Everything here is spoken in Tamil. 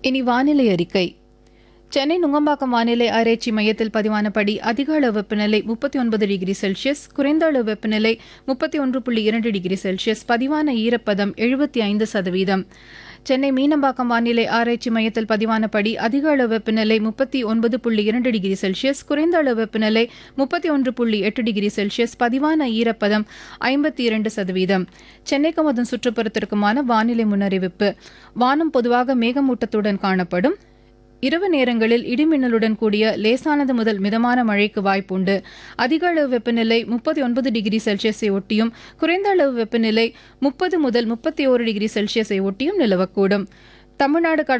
இனி வானிலை அறிக்கை சென்னை நுங்கம்பாக்கம் வானிலை ஆராய்ச்சி மையத்தில் பதிவானபடி அதிக அளவு வெப்பநிலை முப்பத்தி ஒன்பது டிகிரி செல்சியஸ் குறைந்த அளவு வெப்பநிலை முப்பத்தி ஒன்று புள்ளி இரண்டு டிகிரி செல்சியஸ் பதிவான ஈரப்பதம் எழுபத்தி ஐந்து சதவீதம் சென்னை மீனம்பாக்கம் வானிலை ஆராய்ச்சி மையத்தில் பதிவானபடி அதிக அளவு வெப்பநிலை முப்பத்தி ஒன்பது புள்ளி இரண்டு டிகிரி செல்சியஸ் குறைந்த அளவு வெப்பநிலை முப்பத்தி ஒன்று புள்ளி எட்டு டிகிரி செல்சியஸ் பதிவான ஈரப்பதம் ஐம்பத்தி இரண்டு சதவீதம் சென்னைக்கும் அதன் சுற்றுப்புறத்திற்குமான வானிலை முன்னறிவிப்பு வானம் பொதுவாக மேகமூட்டத்துடன் காணப்படும் இரவு நேரங்களில் இடிமின்னலுடன் கூடிய லேசானது முதல் மிதமான மழைக்கு வாய்ப்புண்டு அதிக அளவு வெப்பநிலை முப்பத்தி ஒன்பது டிகிரி செல்சியஸை ஒட்டியும் குறைந்த அளவு வெப்பநிலை முப்பது முதல் முப்பத்தி ஓரு டிகிரி செல்சியஸை ஒட்டியும் நிலவக்கூடும் தமிழ்நாடு கடல்